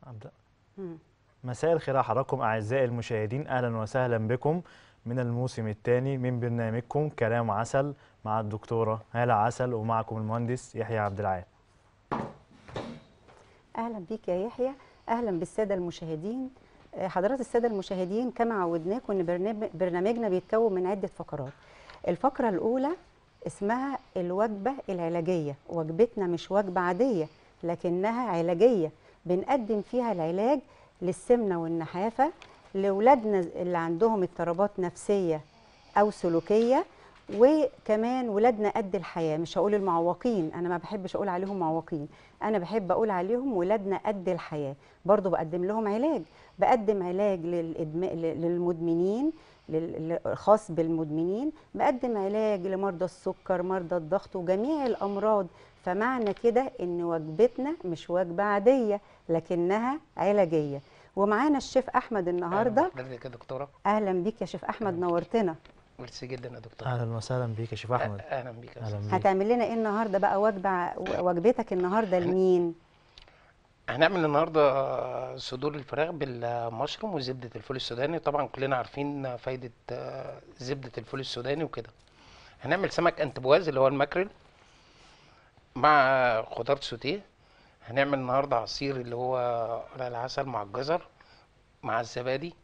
أبدأ مم. مساء الخير على حضراتكم أعزائي المشاهدين أهلا وسهلا بكم من الموسم الثاني من برنامجكم كلام عسل مع الدكتورة هالة عسل ومعكم المهندس يحيى عبد العال اهلا بيك يا يحيى اهلا بالساده المشاهدين آه، حضرات الساده المشاهدين كما عودناكم ان برنامج- برنامجنا بيتكون من عده فقرات الفقره الاولى اسمها الوجبه العلاجيه وجبتنا مش وجبه عاديه لكنها علاجيه بنقدم فيها العلاج للسمنه والنحافه لاولادنا اللي عندهم اضطرابات نفسيه او سلوكيه وكمان ولادنا قد الحياه مش هقول المعوقين انا ما بحبش اقول عليهم معوقين انا بحب اقول عليهم ولادنا قد الحياه برضو بقدم لهم علاج بقدم علاج للإدم... للمدمنين لل- الخاص بالمدمنين بقدم علاج لمرضى السكر مرضى الضغط وجميع الامراض فمعنى كده ان وجبتنا مش وجبه عاديه لكنها علاجيه ومعانا الشيف احمد النهارده حضرتك يا دكتوره اهلا بيك يا شيف احمد نورتنا ميرسي جدا يا دكتوره أهلا وسهلا بيك يا شيف أحمد أ- اهلا بيك يا أهلا أستاذ. بيك هتعمل لنا ايه النهارده بقى وجبه وجبتك النهارده لمين هنعمل النهارده صدور الفراخ بالمشروم وزبده الفول السوداني طبعا كلنا عارفين فايده آه، زبده الفول السوداني وكده هنعمل سمك انتبواز اللي هو الماكريل مع خضار سوتيه هنعمل النهارده عصير اللي هو ورق العسل مع الجزر مع الزبادي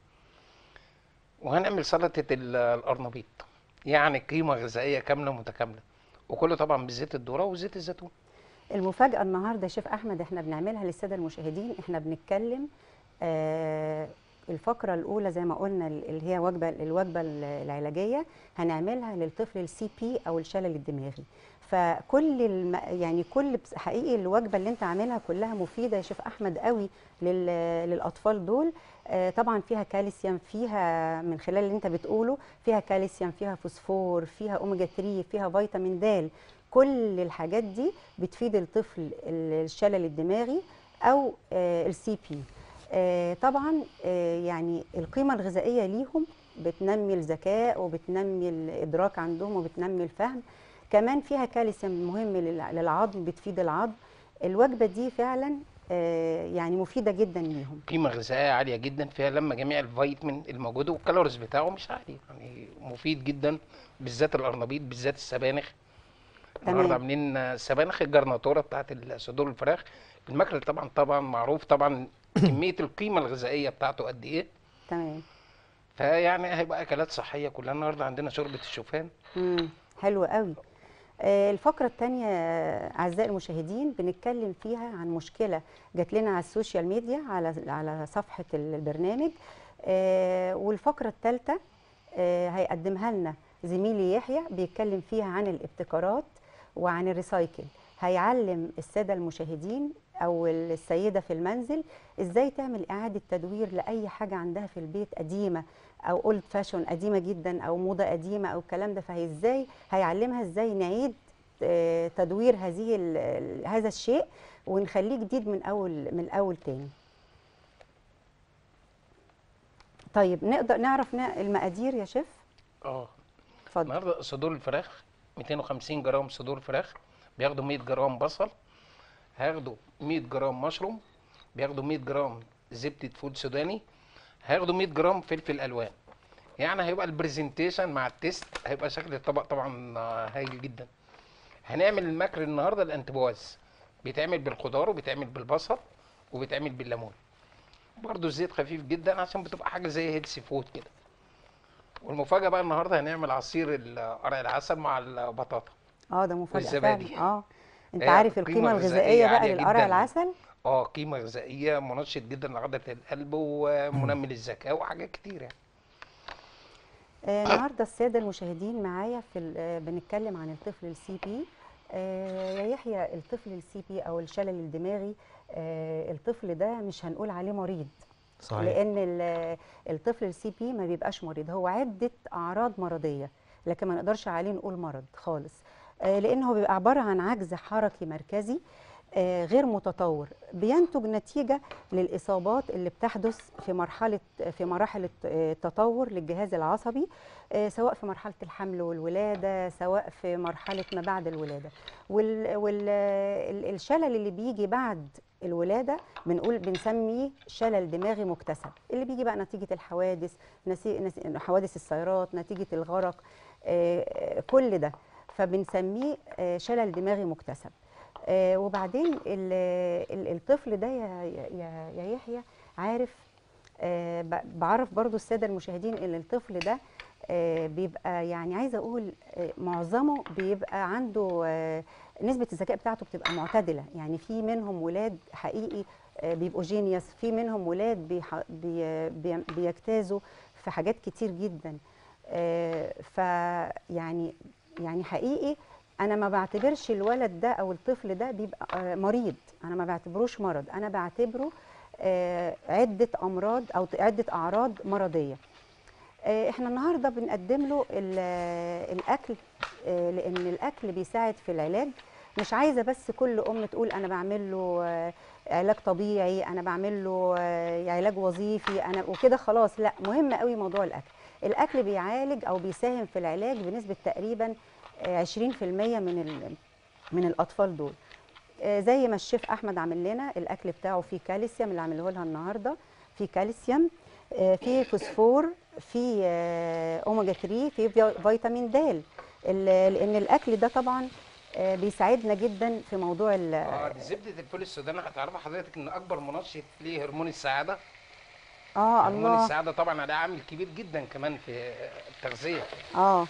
وهنعمل سلطه ال- القرنبيط يعني قيمه غذائيه كامله متكامله وكله طبعا بزيت الذره وزيت الزيتون المفاجأة النهاردة يا شيف أحمد احنا بنعملها للسادة المشاهدين احنا بنتكلم آه الفقرة الأولى زي ما قلنا اللي هي وجبة الوجبة العلاجية هنعملها للطفل السي بي أو الشلل الدماغي فكل الم... يعني كل بس- حقيقي الوجبة اللي انت عاملها كلها مفيدة يا شيف أحمد قوي لل... للأطفال دول آه طبعا فيها كالسيوم فيها من خلال اللي انت بتقوله فيها كالسيوم فيها فوسفور فيها اوميجا 3 فيها فيتامين د كل الحاجات دي بتفيد الطفل ال- الشلل الدماغي او السي بي طبعا آه، يعني القيمه الغذائيه ليهم بتنمي الذكاء وبتنمي الادراك عندهم وبتنمي الفهم كمان فيها كالسيوم مهم للع- للعظم بتفيد العظم الوجبه دي فعلا آه، يعني مفيده جدا ليهم قيمة غذائية عالية جدا فيها لما جميع الفيتامين الموجودة والكالوريز بتاعه مش عالي يعني مفيد جدا بالذات القرنبيط بالذات السبانخ تمام. النهارده عاملين سبانخ الجرناطورة بتاعت صدور الفراخ الماكريل طبعا طبعا معروف طبعا كمية القيمة الغذائية بتاعته قد ايه تمام فيعني هيبقى اكلات صحية كلها النهارده عندنا شوربة الشوفان امم حلو قوي آه، الفقرة الثانية أعزائي المشاهدين بنتكلم فيها عن مشكلة جات لنا على السوشيال ميديا على على صفحة البرنامج آه، والفقرة الثالثة هيقدمها لنا زميلي يحيى بيتكلم فيها عن الابتكارات وعن الريسايكل هيعلم السادة المشاهدين أو السيدة في المنزل إزاي تعمل إعادة تدوير لأي حاجة عندها في البيت قديمة او اولد فاشون قديمه جدا او موضه قديمه او الكلام ده فهي ازاي هيعلمها ازاي نعيد آه، تدوير هذه ال- ال- هذا الشيء ونخليه جديد من اول من الاول تاني طيب نقدر نعرف نا- المقادير يا شيف اه اتفضل النهارده صدور الفراخ 250 جرام صدور فراخ بياخدوا 100 جرام بصل هياخدوا 100 جرام مشروم بياخدوا 100 جرام زبدة فول سوداني هياخدوا 100 جرام فلفل الوان يعني هيبقى البرزنتيشن مع التيست هيبقى شكل الطبق طبعا آه، هايل جدا هنعمل الماكر النهارده الانتبواز بيتعمل بالخضار وبيتعمل بالبصل وبيتعمل بالليمون برضو الزيت خفيف جدا عشان بتبقى حاجه زي هيلثي فود كده والمفاجاه بقى النهارده هنعمل عصير ال- ورق العسل مع البطاطا اه ده مفاجاه والزبادي. فعلا اه انت هي عارف قيمة القيمه غذائية الغذائيه بقى عالية للقرع جداً. العسل اه قيمه غذائيه منشط جدا لعضله القلب ومنمي للذكاء وحاجات كتير يعني آه، النهارده الساده المشاهدين معايا في ال- آه، بنتكلم عن الطفل السي بي يا يحيى الطفل السي بي او الشلل الدماغي آه، الطفل ده مش هنقول عليه مريض صحيح لان ال- الطفل السي بي ما بيبقاش مريض هو عده اعراض مرضيه لكن ما نقدرش عليه نقول مرض خالص آه، لان هو بيبقى عباره عن عجز حركي مركزي آه، غير متطور بينتج نتيجه للاصابات اللي بتحدث في مرحله في مراحل الت- التطور للجهاز العصبي آه، سواء في مرحله الحمل والولاده سواء في مرحله ما بعد الولاده والشلل اللي بيجي بعد الولاده بنقول بنسميه شلل دماغي مكتسب اللي بيجي بقى نتيجه الحوادث نسي نسي حوادث السيارات نتيجه الغرق آه، آه، كل ده فبنسميه آه، شلل دماغي مكتسب آه، وبعدين ال- ال- الطفل ده يا يا يا يحيى عارف آه، ب- بعرف برضو الساده المشاهدين ان الطفل ده آه، بيبقى يعني عايزه اقول آه، معظمه بيبقى عنده آه، نسبه الذكاء بتاعته بتبقى معتدله يعني في منهم ولاد حقيقي آه، بيبقوا جينيوس في منهم ولاد بيح- بي- بي- بيجتازوا في حاجات كتير جدا فيعني يعني حقيقي انا ما بعتبرش الولد ده او الطفل ده بيبقى آه، مريض انا ما بعتبروش مرض انا بعتبره آه، عده امراض او عده اعراض مرضيه آه، احنا النهارده بنقدم له ال- الاكل آه، لان الاكل بيساعد في العلاج مش عايزه بس كل ام تقول انا بعمل له آه، علاج طبيعي انا بعمل له آه، علاج وظيفي انا وكده خلاص لا مهم قوي موضوع الاكل الاكل بيعالج او بيساهم في العلاج بنسبه تقريبا آه، 20% من ال- من الاطفال دول آه، زي ما الشيف احمد عامل لنا الاكل بتاعه فيه كالسيوم اللي عامله لها النهارده فيه كالسيوم آه، فيه فوسفور فيه آه، اوميجا 3 فيه في- فيتامين د ال- لان الاكل ده طبعا آه، بيساعدنا جدا في موضوع ال- اه دي زبده الفول السوداني هتعرفي حضرتك ان اكبر منشط ليه هرمون السعاده اه هرمون الله السعاده طبعا عليه عامل كبير جدا كمان في التغذيه اه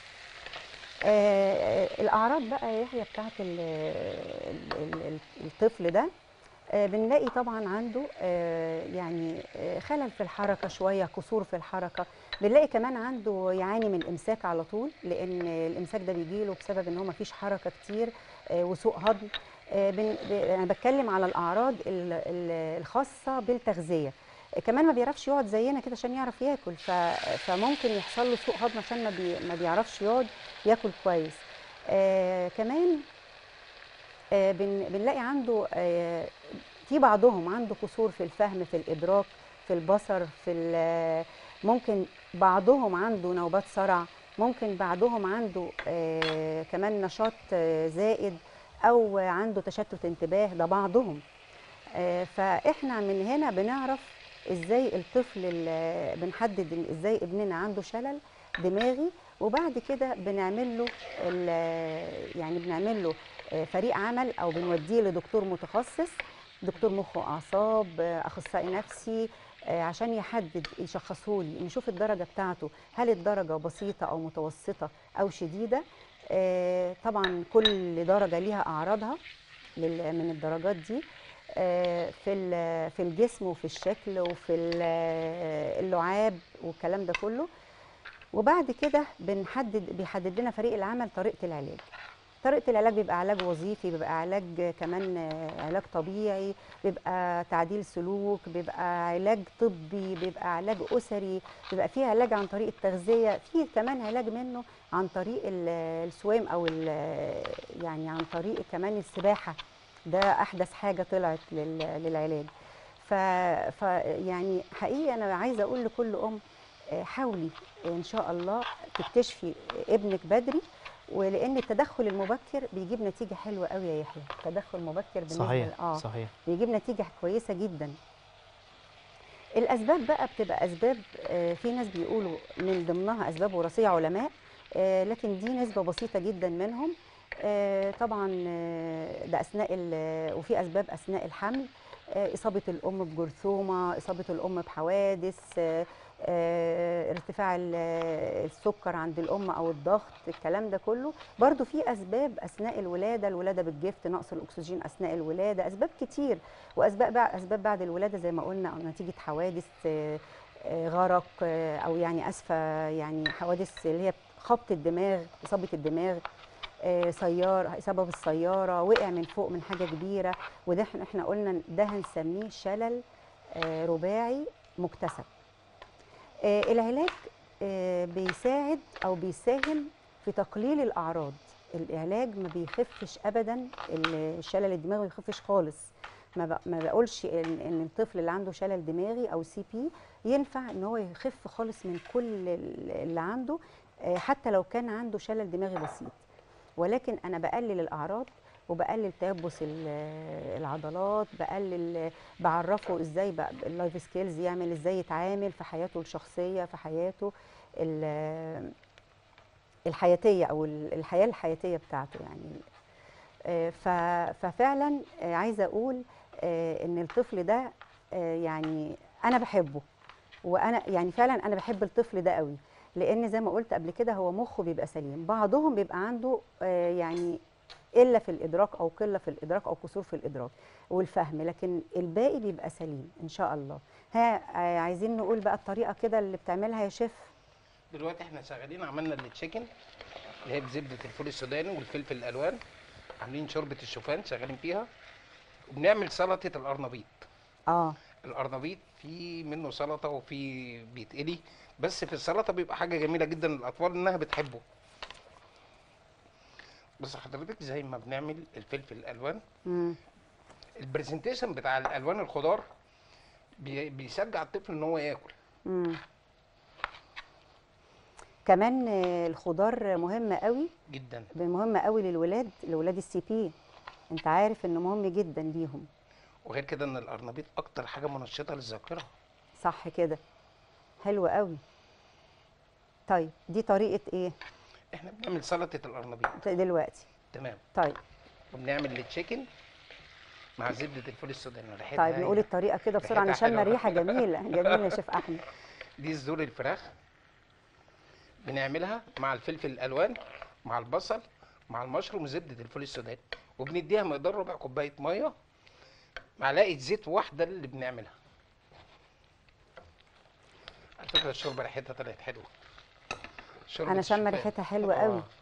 آه، الاعراض بقى يا يحيى بتاعت ال- ال- ال- الطفل ده آه، بنلاقي طبعا عنده آه، يعني آه، خلل في الحركه شويه قصور في الحركه بنلاقي كمان عنده يعاني من امساك على طول لان الامساك ده بيجي له بسبب ان هو مفيش حركه كتير آه، وسوء هضم آه، بن- ب- انا بتكلم على الاعراض ال- ال- الخاصه بالتغذيه آه، كمان ما بيعرفش يقعد زينا كده عشان يعرف ياكل ف... فممكن يحصل له سوء هضم عشان ما, بي... ما بيعرفش يقعد ياكل كويس آه كمان آه بن... بنلاقي عنده آه في بعضهم عنده قصور في الفهم في الادراك في البصر في ال... ممكن بعضهم عنده نوبات صرع ممكن بعضهم عنده آه كمان نشاط آه زائد او عنده تشتت انتباه ده بعضهم آه، فاحنا من هنا بنعرف ازاي الطفل ال- بنحدد إن ازاي ابننا عنده شلل دماغي وبعد كده بنعمل له ال- يعني بنعمل له آه، فريق عمل او بنوديه لدكتور متخصص دكتور مخ واعصاب آه، اخصائي نفسي آه، عشان يحدد يشخصه لي نشوف الدرجه بتاعته هل الدرجه بسيطه او متوسطه او شديده آه، طبعا كل درجه ليها اعراضها لل- من الدرجات دي آه، في ال- في الجسم وفي الشكل وفي ال- اللعاب والكلام ده كله وبعد كده بنحدد بيحدد لنا فريق العمل طريقه العلاج طريقه العلاج بيبقى علاج وظيفي بيبقى علاج كمان آه، علاج طبيعي بيبقى تعديل سلوك بيبقى علاج طبي بيبقى علاج اسري بيبقى فيه علاج عن طريق التغذيه في كمان علاج منه عن طريق ال- السوام او ال- يعني عن طريق كمان السباحه ده احدث حاجه طلعت لل- للعلاج ف... ف يعني حقيقي انا عايزه اقول لكل ام آه، حاولي ان شاء الله تكتشفي ابنك بدري ولان التدخل المبكر بيجيب نتيجه حلوه قوي يا يحيى التدخل المبكر بالنسبه صحيح ل- اه صحيح بيجيب نتيجه كويسه جدا الاسباب بقى بتبقى اسباب آه، في ناس بيقولوا من ضمنها اسباب وراثيه علماء آه، لكن دي نسبه بسيطه جدا منهم آه، طبعا آه، ده اثناء ال- وفي اسباب اثناء الحمل آه، اصابه الام بجرثومه اصابه الام بحوادث آه، آه، ارتفاع ال- السكر عند الام او الضغط الكلام ده كله برضو في اسباب اثناء الولاده الولاده بالجفت نقص الاكسجين اثناء الولاده اسباب كتير واسباب بع- اسباب بعد الولاده زي ما قلنا أو نتيجه حوادث آه، آه، غرق آه، او يعني اسفه يعني حوادث اللي هي خبط الدماغ اصابه الدماغ آه، سيارة سبب السيارة وقع من فوق من حاجة كبيرة وده احنا احنا قلنا ده هنسميه شلل آه، رباعي مكتسب آه، العلاج آه، بيساعد او بيساهم في تقليل الاعراض العلاج ما بيخفش ابدا الشلل الدماغي ما بيخفش خالص ما ب- ما بقولش ان إن الطفل اللي عنده شلل دماغي او سي بي ينفع ان هو يخف خالص من كل ال- اللي عنده آه، حتى لو كان عنده شلل دماغي بسيط ولكن انا بقلل الاعراض وبقلل تيبس ال- العضلات بقلل بعرفه ازاي بقى اللايف سكيلز يعمل ازاي يتعامل في حياته الشخصيه في حياته ال- الحياتيه او ال- الحياه الحياتيه بتاعته يعني آه، ف- ففعلا آه، عايزه اقول آه، ان الطفل ده آه، يعني انا بحبه وانا يعني فعلا انا بحب الطفل ده قوي لان زي ما قلت قبل كده هو مخه بيبقى سليم بعضهم بيبقى عنده آه، يعني قله في الادراك او قله في الادراك او قصور في الادراك والفهم لكن الباقي بيبقى سليم ان شاء الله ها آه، عايزين نقول بقى الطريقه كده اللي بتعملها يا شيف دلوقتي احنا شغالين عملنا التشيكن اللي هي بزبده الفول السوداني والفلفل الالوان عاملين شوربه الشوفان شغالين فيها وبنعمل سلطه القرنبيط اه القرنبيط في منه سلطه وفي بيتقلي بس في السلطه بيبقى حاجه جميله جدا للاطفال انها بتحبه بس حضرتك زي ما بنعمل الفلفل الالوان امم البرزنتيشن بتاع الالوان الخضار بي- بيشجع الطفل ان هو ياكل امم كمان آه، الخضار مهم قوي جدا مهم قوي للولاد لولاد السي بي انت عارف انه مهم جدا ليهم وغير كده ان القرنبيط اكتر حاجه منشطه للذاكره صح كده حلو قوي طيب دي طريقه ايه احنا بنعمل سلطه القرنبيط دلوقتي تمام طيب وبنعمل التشيكن مع زبده الفول السوداني ريحتها طيب نقول هايلة. الطريقه كده بسرعه ريحتها نشم حلوة. ريحه جميله جميله يا شيف احمد دي صدور الفراخ بنعملها مع الفلفل الالوان مع البصل مع المشروم وزبده الفول السوداني وبنديها مقدار ربع كوبايه ميه معلقه زيت واحده اللي بنعملها على فكره الشوربه ريحتها طلعت حلوه شوربة انا شم الشوفان. ريحتها حلوه قوي آه.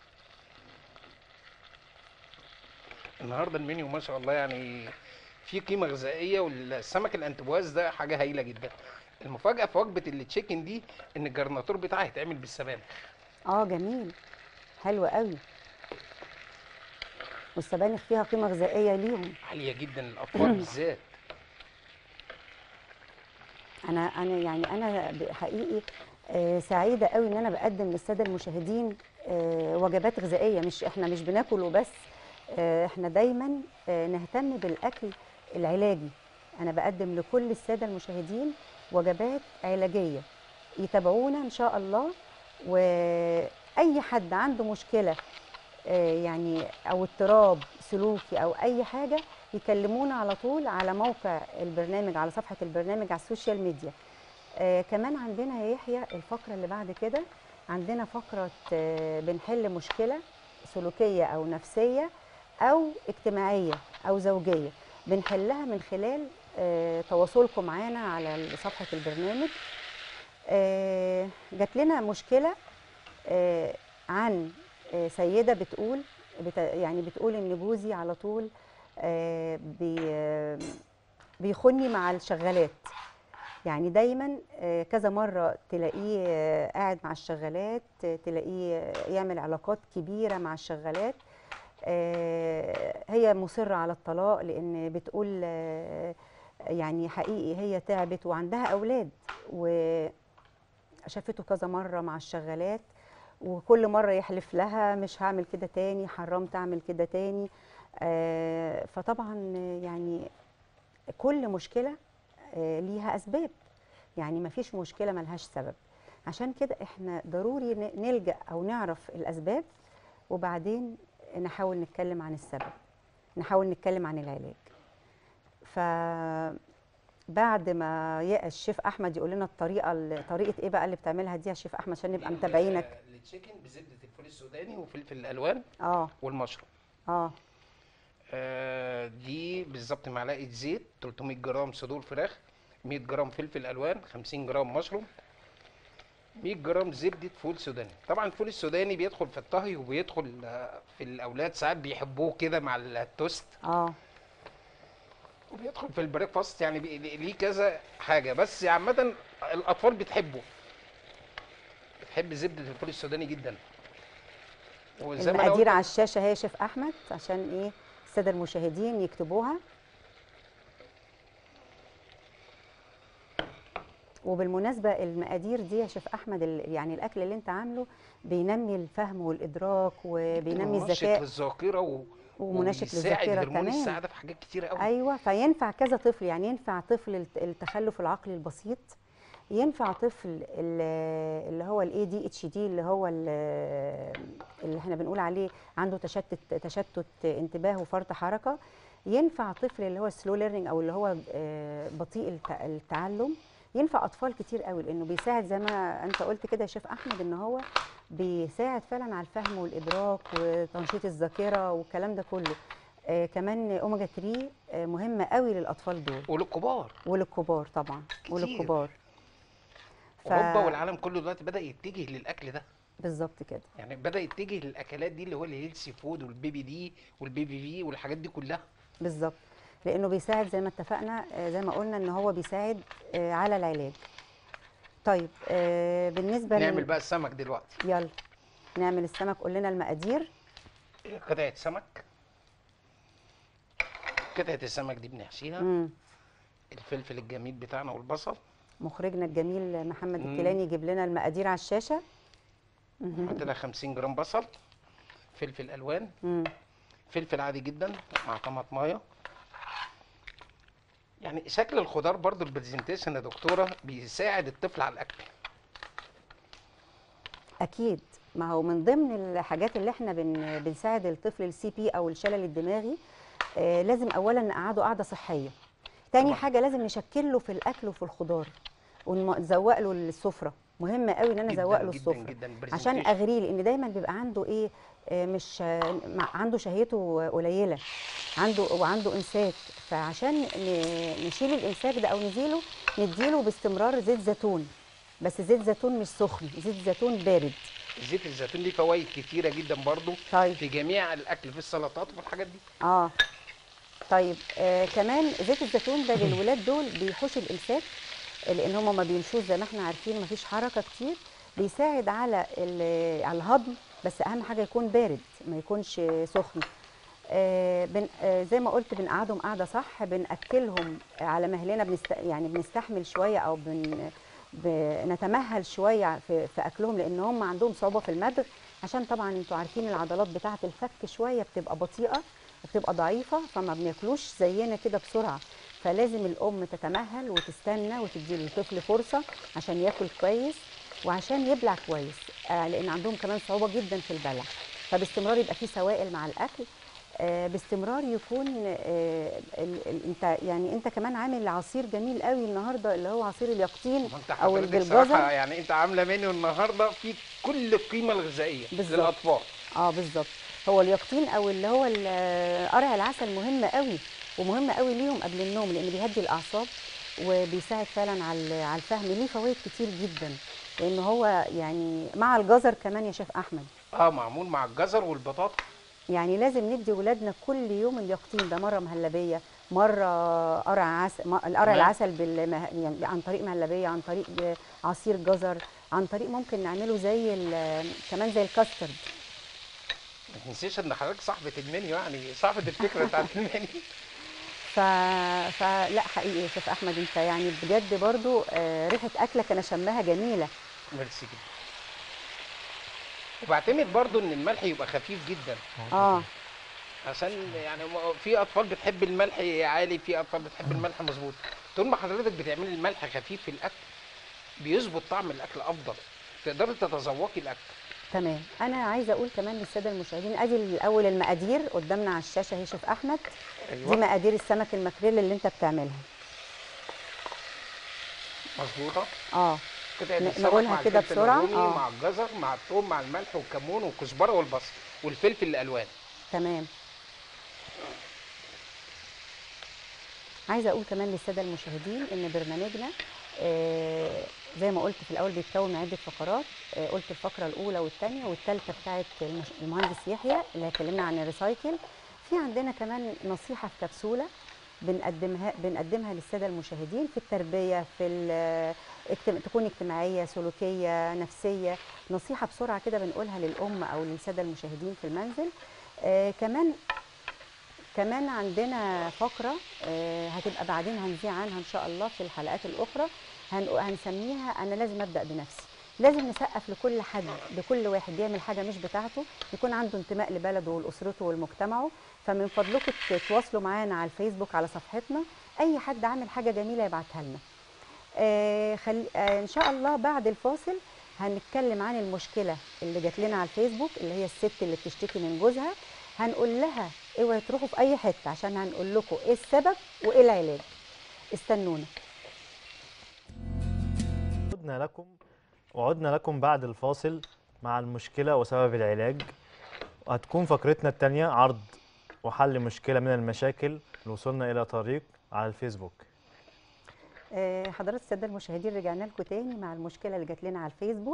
النهارده المنيو ما شاء الله يعني في قيمه غذائيه والسمك الانتبواز ده حاجه هايله جدا المفاجاه في وجبه التشيكن دي ان الجرناتور بتاعها هيتعمل بالسبانخ اه جميل حلوه قوي والسبانخ فيها قيمه غذائيه ليهم عاليه جدا للاطفال بالذات انا انا يعني انا ب- حقيقي آه، سعيده قوي ان انا بقدم للساده المشاهدين آه، وجبات غذائيه مش احنا مش بناكل وبس آه، احنا دايما آه، نهتم بالاكل العلاجي انا بقدم لكل الساده المشاهدين وجبات علاجيه يتابعونا ان شاء الله واي حد عنده مشكله آه، يعني او اضطراب سلوكي او اي حاجه يكلمونا على طول على موقع البرنامج على صفحه البرنامج على السوشيال ميديا آه كمان عندنا يا يحيى الفقره اللي بعد كده عندنا فقره آه بنحل مشكله سلوكيه او نفسيه او اجتماعيه او زوجيه بنحلها من خلال آه تواصلكم معانا على صفحه البرنامج آه جات لنا مشكله آه عن آه سيده بتقول بت يعني بتقول ان جوزي على طول آه بي آه بيخني مع الشغالات يعني دايما آه، كذا مره تلاقيه آه، قاعد مع الشغالات آه، تلاقيه آه، يعمل علاقات كبيره مع الشغالات آه، هي مصره على الطلاق لان بتقول آه، يعني حقيقي هي تعبت وعندها اولاد وشافته كذا مره مع الشغالات وكل مره يحلف لها مش هعمل كده تاني حرمت اعمل كده تاني آه، فطبعا يعني كل مشكله آه، ليها اسباب يعني ما فيش مشكله ملهاش سبب عشان كده احنا ضروري ن- نلجا او نعرف الاسباب وبعدين نحاول نتكلم عن السبب نحاول نتكلم عن العلاج ف بعد ما يا الشيف احمد يقول لنا الطريقه ال- طريقه ايه بقى اللي بتعملها دي يا شيف احمد عشان نبقى متابعينك التشيكن بزبده الفول السوداني وفلفل الالوان اه والمشروم اه آه، دي بالظبط معلقه زيت 300 جرام صدور فراخ 100 جرام فلفل الوان 50 جرام مشروم 100 جرام زبده فول سوداني طبعا الفول السوداني بيدخل في الطهي وبيدخل آه، في الاولاد ساعات بيحبوه كده مع التوست اه وبيدخل في البريكفاست يعني بي- ليه كذا حاجه بس عامه الاطفال بتحبه بتحب زبده الفول السوداني جدا وزي ما أنا المقادير قلت- على الشاشه اهي يا شيف احمد عشان ايه الساده المشاهدين يكتبوها وبالمناسبه المقادير دي يا شيف احمد ال- يعني الاكل اللي انت عامله بينمي الفهم والادراك وبينمي منشط الذكاء للذاكره و... ومناشط وبيساعد للذاكره هرمون تمام السعاده في حاجات كتيره قوي ايوه فينفع كذا طفل يعني ينفع طفل الت- التخلف العقلي البسيط ينفع طفل ال- اللي هو الاي دي اتش دي اللي هو ال- اللي احنا بنقول عليه عنده تشتت تشتت انتباه وفرط حركه ينفع طفل اللي هو سلو ليرنينج او اللي هو آه، بطيء الت- التعلم ينفع اطفال كتير قوي لانه بيساعد زي ما انت قلت كده يا شيف احمد ان هو بيساعد فعلا على الفهم والادراك وتنشيط الذاكره والكلام ده كله آه كمان اوميجا 3 آه مهمه قوي للاطفال دول وللكبار وللكبار طبعا كتير. وللكبار ف- اوروبا والعالم كله دلوقتي بدا يتجه للاكل ده بالظبط كده يعني بدا يتجه للاكلات دي اللي هو الهيلثي فود والبيبي دي والبيبي في والحاجات دي كلها بالظبط لانه بيساعد زي ما اتفقنا آه زي ما قلنا ان هو بيساعد آه على العلاج طيب آه بالنسبه لل- نعمل بقى السمك دلوقتي يلا نعمل السمك قول لنا المقادير قطعه سمك قطعه السمك دي بنحشيها امم الفلفل الجميل بتاعنا والبصل مخرجنا الجميل محمد مم. الكيلاني يجيب لنا المقادير على الشاشه نحط لها 50 جرام بصل فلفل الوان امم فلفل عادي جدا مع طماطمايه يعني شكل الخضار برضو البرزنتيشن يا دكتوره بيساعد الطفل على الاكل اكيد ما هو من ضمن الحاجات اللي احنا بن بنساعد الطفل السي بي او الشلل الدماغي آه لازم اولا نقعده قعده صحيه تاني طبعاً. حاجه لازم نشكل له في الاكل وفي الخضار ونزوق له السفره مهم قوي ان انا جداً ازوق له جداً السفره جداً عشان presentation. اغريه لان دايما بيبقى عنده ايه آه، مش آه، مع- عنده شهيته قليله عنده وعنده امساك فعشان ن- نشيل الامساك ده او نزيله نديله باستمرار زيت زيتون بس زيت زيتون مش سخن زيت زيتون بارد زيت الزيتون ليه فوائد كتيره جدا برضو طيب في جميع الاكل في السلطات وفي الحاجات دي اه طيب آه كمان زيت الزيتون ده للولاد دول بيحوش الامساك لان هم ما بيمشوش زي ما احنا عارفين ما فيش حركه كتير بيساعد على ال- على الهضم بس اهم حاجه يكون بارد ما يكونش سخن آه بن آه زي ما قلت بنقعدهم قاعده صح بناكلهم على مهلنا بنست يعني بنستحمل شويه او بن بنتمهل شويه في, في اكلهم لان هم عندهم صعوبه في المدغ عشان طبعا انتوا عارفين العضلات بتاعه الفك شويه بتبقى بطيئه وبتبقى ضعيفه فما بناكلوش زينا كده بسرعه فلازم الام تتمهل وتستنى وتدي للطفل فرصه عشان ياكل كويس وعشان يبلع كويس آه لان عندهم كمان صعوبه جدا في البلع فباستمرار يبقى في سوائل مع الاكل آه باستمرار يكون آه ال- ال- انت يعني انت كمان عامل عصير جميل قوي النهارده اللي هو عصير اليقطين ما انت او حضرتك الجلجزه صراحه يعني انت عامله منيو النهارده في كل القيمه الغذائيه بالظبط. للاطفال اه بالظبط هو اليقطين او اللي هو ال- قرع العسل مهم قوي ومهم قوي ليهم قبل النوم لان بيهدي الاعصاب وبيساعد فعلا على على الفهم ليه فوائد كتير جدا لان هو يعني مع الجزر كمان يا شيف احمد اه معمول مع الجزر والبطاطا يعني لازم ندي ولادنا كل يوم اليقطين ده مره مهلبيه مره قرع عسل م- القرع تمام. العسل بالمه... يعني عن طريق مهلبيه عن طريق عصير جزر عن طريق ممكن نعمله زي ال- كمان زي الكاسترد ما تنسيش ان حضرتك صاحبه المنيو يعني صاحبه الفكره بتاعت المنيو ف... فلا حقيقي يا شيف احمد انت يعني بجد برضو آه، ريحه اكلك انا شماها جميله ميرسي جدا وبعتمد برضو ان الملح يبقى خفيف جدا اه عشان يعني م- في اطفال بتحب الملح عالي في اطفال بتحب الملح مظبوط طول ما حضرتك بتعملي الملح خفيف في الاكل بيظبط طعم الاكل افضل تقدري تتذوقي الاكل تمام انا عايزه اقول كمان للساده المشاهدين ادي الاول المقادير قدامنا على الشاشه اهي شيف احمد دي مقادير السمك المكريل اللي انت بتعملها مظبوطه اه قطعه ن- السمك نقولها مع كده الفلفل بسرعة. الرومي آه. مع الجزر مع الثوم مع الملح والكمون والكزبره والبصل والفلفل الالوان تمام عايزه اقول كمان للساده المشاهدين ان برنامجنا آه، زي ما قلت في الاول بيتكون من عده فقرات آه، قلت الفقره الاولى والثانيه والثالثه بتاعه المش- المهندس يحيى اللي هيكلمنا عن الريسايكل في عندنا كمان نصيحه في كبسوله بنقدمها بنقدمها للساده المشاهدين في التربيه في ال- اجتم- تكون اجتماعيه سلوكيه نفسيه نصيحه بسرعه كده بنقولها للام او للساده المشاهدين في المنزل آه كمان كمان عندنا فقرة آه، هتبقى بعدين هنذيع عنها إن شاء الله في الحلقات الأخرى هن- هنسميها أنا لازم أبدأ بنفسي لازم نسقف لكل حد لكل واحد بيعمل حاجه مش بتاعته يكون عنده انتماء لبلده ولاسرته ولمجتمعه فمن فضلكم تتواصلوا معانا على الفيسبوك على صفحتنا اي حد عامل حاجه جميله يبعتها لنا آه خل... آه ان شاء الله بعد الفاصل هنتكلم عن المشكله اللي جات لنا على الفيسبوك اللي هي الست اللي بتشتكي من جوزها هنقول لها اوعي تروحوا في اي حته عشان هنقول لكم ايه السبب وايه العلاج استنونا عدنا لكم وعدنا لكم بعد الفاصل مع المشكلة وسبب العلاج وهتكون فقرتنا التانية عرض وحل مشكلة من المشاكل اللي وصلنا إلى طريق على الفيسبوك آه، حضرات الساده المشاهدين رجعنا لكم تاني مع المشكله اللي جات لنا على الفيسبوك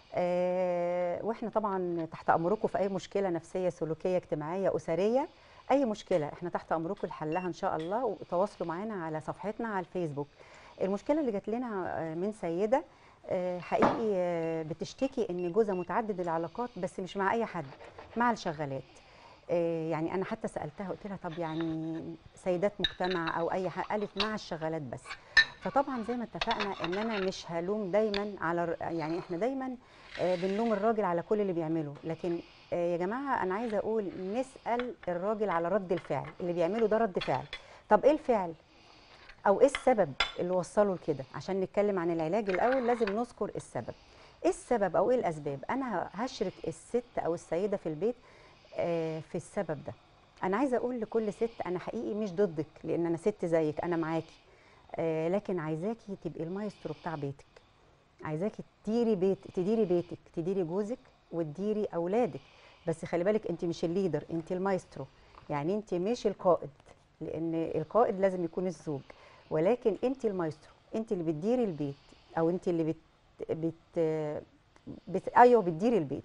آه، واحنا طبعا تحت امركم في اي مشكله نفسيه سلوكيه اجتماعيه اسريه اي مشكله احنا تحت امركم لحلها ان شاء الله وتواصلوا معانا على صفحتنا على الفيسبوك المشكله اللي جات لنا آه، من سيده آه، حقيقي آه، بتشتكي ان جوزها متعدد العلاقات بس مش مع اي حد مع الشغالات آه، يعني انا حتى سالتها قلت لها طب يعني سيدات مجتمع او اي حاجه قالت مع الشغالات بس فطبعا زي ما اتفقنا ان انا مش هلوم دايما على الر- يعني احنا دايما آه، بنلوم الراجل على كل اللي بيعمله لكن آه، يا جماعه انا عايزه اقول نسال الراجل على رد الفعل اللي بيعمله ده رد فعل طب ايه الفعل او ايه السبب اللي وصله لكده عشان نتكلم عن العلاج الاول لازم نذكر السبب ايه السبب او ايه الاسباب انا هشرك الست او السيده في البيت آه، في السبب ده انا عايزه اقول لكل ست انا حقيقي مش ضدك لان انا ست زيك انا معاكي آه، لكن عايزاكي تبقي المايسترو بتاع بيتك عايزاكي تديري بيت تديري بيتك تديري جوزك وتديري اولادك بس خلي بالك انت مش الليدر انت المايسترو يعني انت مش القائد لان القائد لازم يكون الزوج ولكن انت المايسترو انت اللي بتديري البيت او انت اللي بت بت, بت... ايوه بتديري البيت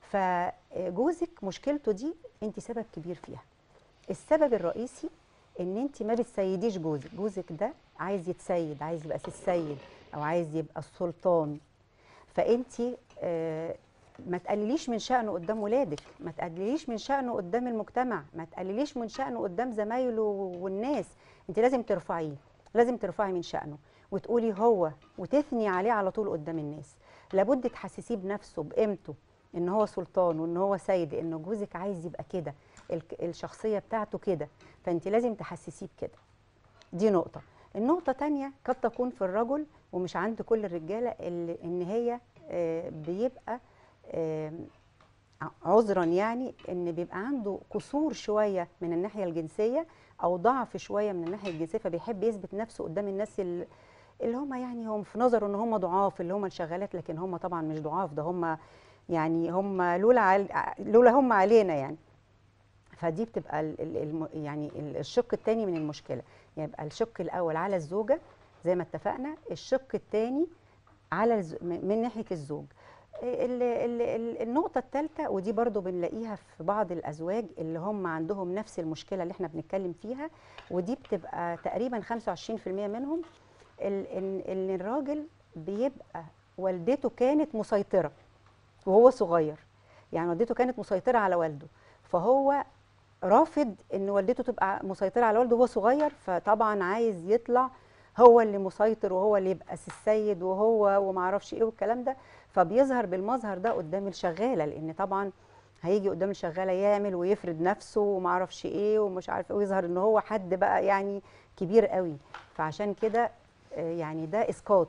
فجوزك مشكلته دي انت سبب كبير فيها السبب الرئيسي ان انت ما بتسيديش جوزك جوزك ده عايز يتسيد عايز يبقى السيد او عايز يبقى السلطان فانت آه، ما تقلليش من شأنه قدام ولادك ما تقلليش من شأنه قدام المجتمع ما تقلليش من شأنه قدام زمايله والناس انت لازم ترفعيه لازم ترفعي من شأنه وتقولي هو وتثني عليه على طول قدام الناس لابد تحسسيه بنفسه بقيمته ان هو سلطان وان هو سيد ان جوزك عايز يبقى كده الك- الشخصيه بتاعته كده فانت لازم تحسسيه بكده دي نقطه النقطه تانية قد تكون في الرجل ومش عند كل الرجاله اللي ان هي آه، بيبقى آه، عذرا يعني ان بيبقى عنده قصور شويه من الناحيه الجنسيه او ضعف شويه من الناحيه الجنسيه فبيحب يثبت نفسه قدام الناس ال- اللي هم يعني هم في نظره ان هم ضعاف اللي هم الشغالات لكن هم طبعا مش ضعاف ده هم يعني هم لولا عل... لولا هم علينا يعني فدي بتبقى ال... ال... الم... يعني ال- الشق الثاني من المشكله يعني يبقى الشق الاول على الزوجه زي ما اتفقنا الشق الثاني على الز... م- من ناحيه الزوج ال... ال... ال... النقطه الثالثه ودي برضو بنلاقيها في بعض الازواج اللي هم عندهم نفس المشكله اللي احنا بنتكلم فيها ودي بتبقى تقريبا 25% منهم ال... ان ان الراجل بيبقى والدته كانت مسيطره وهو صغير يعني والدته كانت مسيطره على والده فهو رافض ان والدته تبقى مسيطره على والده وهو صغير فطبعا عايز يطلع هو اللي مسيطر وهو اللي يبقى السيد وهو وما اعرفش ايه والكلام ده فبيظهر بالمظهر ده قدام الشغاله لان طبعا هيجي قدام الشغاله يعمل ويفرد نفسه وما اعرفش ايه ومش عارف ايه ويظهر ان هو حد بقى يعني كبير قوي فعشان كده آه، يعني ده اسقاط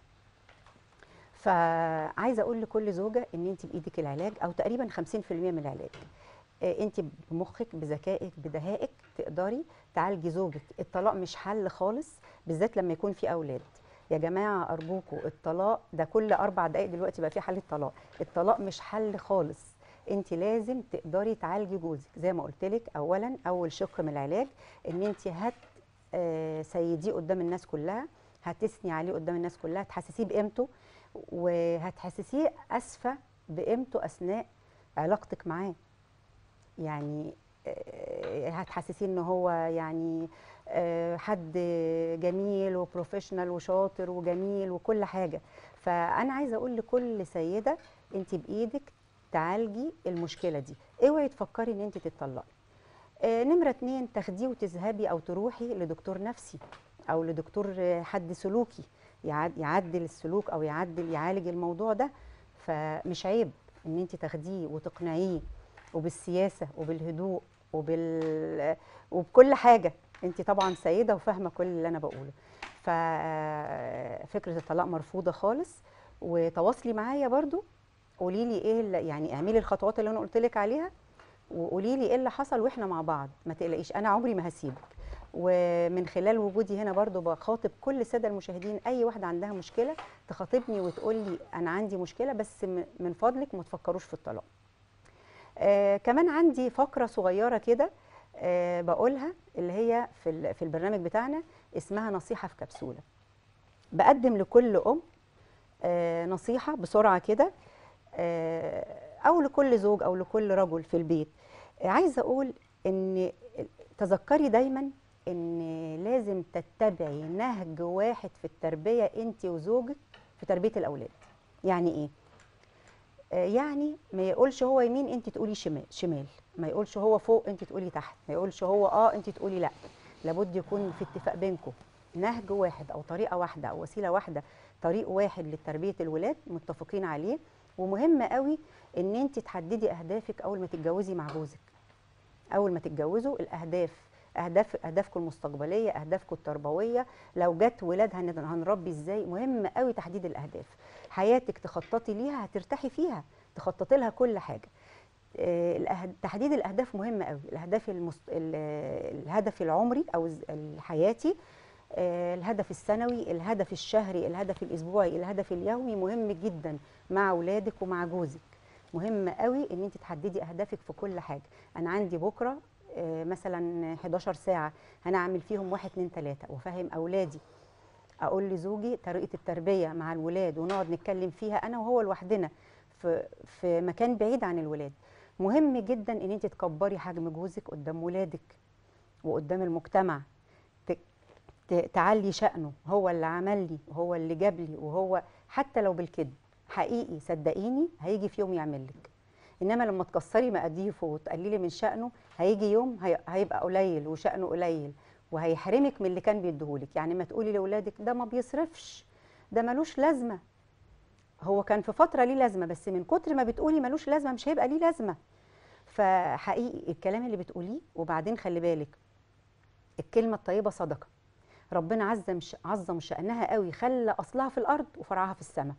فعايزه اقول لكل زوجه ان انت بايدك العلاج او تقريبا 50% من العلاج آه، انت بمخك بذكائك بدهائك تقدري تعالجي زوجك الطلاق مش حل خالص بالذات لما يكون في اولاد يا جماعه ارجوكوا الطلاق ده كل اربع دقائق دلوقتي بقى في حاله طلاق الطلاق مش حل خالص انت لازم تقدري تعالجي جوزك زي ما قلت لك اولا اول شق من العلاج ان انت هت آه، سيديه قدام الناس كلها هتثني عليه قدام الناس كلها تحسسيه بقيمته وهتحسسيه اسفه بقيمته اثناء علاقتك معاه يعني آه، هتحسسيه ان هو يعني آه، حد جميل وبروفيشنال وشاطر وجميل وكل حاجه فانا عايزه اقول لكل سيده انت بايدك تعالجي المشكله دي اوعي تفكري ان انت تتطلقي آه، نمرة اتنين تاخديه وتذهبي أو تروحي لدكتور نفسي أو لدكتور آه، حد سلوكي يعد- يعدل السلوك أو يعدل يعالج الموضوع ده فمش عيب ان انت تاخديه وتقنعيه وبالسياسه وبالهدوء وبال وبكل حاجه انت طبعا سيده وفاهمه كل اللي انا بقوله ففكره الطلاق مرفوضه خالص وتواصلي معايا برضو قولي لي ايه اللي يعني اعملي الخطوات اللي انا قلت لك عليها وقولي لي ايه اللي حصل واحنا مع بعض ما تقلقيش انا عمري ما هسيبك ومن خلال وجودي هنا برضو بخاطب كل الساده المشاهدين اي واحده عندها مشكله تخاطبني وتقول لي انا عندي مشكله بس م- من فضلك ما تفكروش في الطلاق آه كمان عندي فقره صغيره كده آه بقولها اللي هي في ال- في البرنامج بتاعنا اسمها نصيحه في كبسوله بقدم لكل ام آه نصيحه بسرعه كده آه، او لكل زوج او لكل رجل في البيت آه، عايزه اقول ان تذكري دايما ان لازم تتبعي نهج واحد في التربيه انت وزوجك في تربيه الاولاد يعني ايه آه، يعني ما يقولش هو يمين انت تقولي شمال شمال ما يقولش هو فوق انت تقولي تحت ما يقولش هو اه انت تقولي لا لابد يكون في اتفاق بينكم نهج واحد او طريقه واحده او وسيله واحده طريق واحد لتربيه الولاد متفقين عليه ومهم قوي ان انت تحددي اهدافك اول ما تتجوزي مع جوزك اول ما تتجوزوا الاهداف اهداف اهدافكم المستقبليه اهدافكم التربويه لو جت ولاد هن- هنربي ازاي مهم قوي تحديد الاهداف حياتك تخططي ليها هترتاحي فيها تخططي لها كل حاجه آه، الأهد- تحديد الاهداف مهم قوي الاهداف المست... ال- الهدف العمري او الز- الحياتي آه، الهدف السنوي الهدف الشهري الهدف الاسبوعي الهدف اليومي مهم جدا مع اولادك ومع جوزك مهم قوي ان انت تحددي اهدافك في كل حاجه انا عندي بكره آه، مثلا 11 ساعه هنعمل فيهم واحد اتنين تلاته وافهم اولادي اقول لزوجي طريقه التربيه مع الولاد ونقعد نتكلم فيها انا وهو لوحدنا في في مكان بعيد عن الولاد مهم جدا ان انت تكبري حجم جوزك قدام ولادك وقدام المجتمع ت- ت- تعلي شأنه هو اللي عمل لي وهو اللي جاب لي وهو حتى لو بالكذب حقيقي صدقيني هيجي في يوم يعمل لك انما لما تكسري مقاديفه وتقللي من شأنه هيجي يوم هي- هيبقى قليل وشأنه قليل وهيحرمك من اللي كان بيديهولك يعني ما تقولي لاولادك ده ما بيصرفش ده ملوش لازمه هو كان في فتره ليه لازمه بس من كتر ما بتقولي ملوش لازمه مش هيبقى ليه لازمه فحقيقي الكلام اللي بتقوليه وبعدين خلي بالك الكلمه الطيبه صدقه ربنا عظم ش- عظم شأنها قوي خلى اصلها في الارض وفرعها في السماء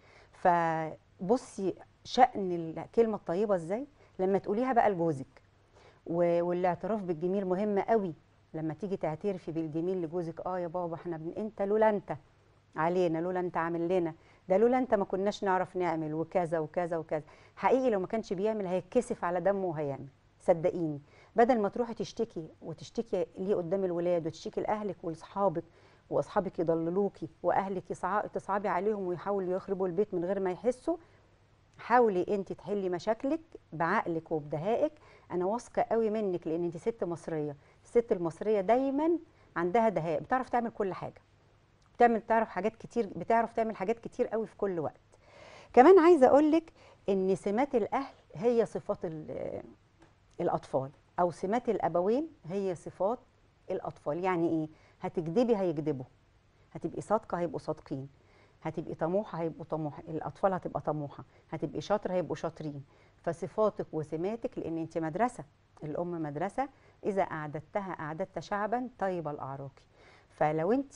فبصي شأن الكلمه الطيبه ازاي لما تقوليها بقى لجوزك و- والاعتراف بالجميل مهم قوي لما تيجي تعترفي بالجميل لجوزك اه يا بابا احنا بن... انت لولا انت علينا لولا انت عامل لنا ده لولا انت ما كناش نعرف نعمل وكذا وكذا وكذا حقيقي لو ما كانش بيعمل هيتكسف على دمه وهيعمل صدقيني بدل ما تروحي تشتكي وتشتكي ليه قدام الولاد وتشتكي لاهلك ولاصحابك واصحابك يضللوكي واهلك يصع- تصعبي عليهم ويحاولوا يخربوا البيت من غير ما يحسوا حاولي انت تحلي مشاكلك بعقلك وبدهائك انا واثقه قوي منك لان انت ست مصريه الست المصريه دايما عندها دهاء بتعرف تعمل كل حاجه بتعمل تعرف حاجات كتير بتعرف تعمل حاجات كتير قوي في كل وقت كمان عايزه اقول لك ان سمات الاهل هي صفات ال- الاطفال او سمات الابوين هي صفات الاطفال يعني ايه هتكذبي هيكذبوا هتبقي صادقه هيبقوا صادقين هتبقي طموحه هيبقوا طموح الاطفال هتبقى طموحه هتبقي شاطره هيبقوا شاطرين فصفاتك وسماتك لان انت مدرسه الام مدرسه اذا اعددتها اعددت شعبا طيب الاعراق فلو انت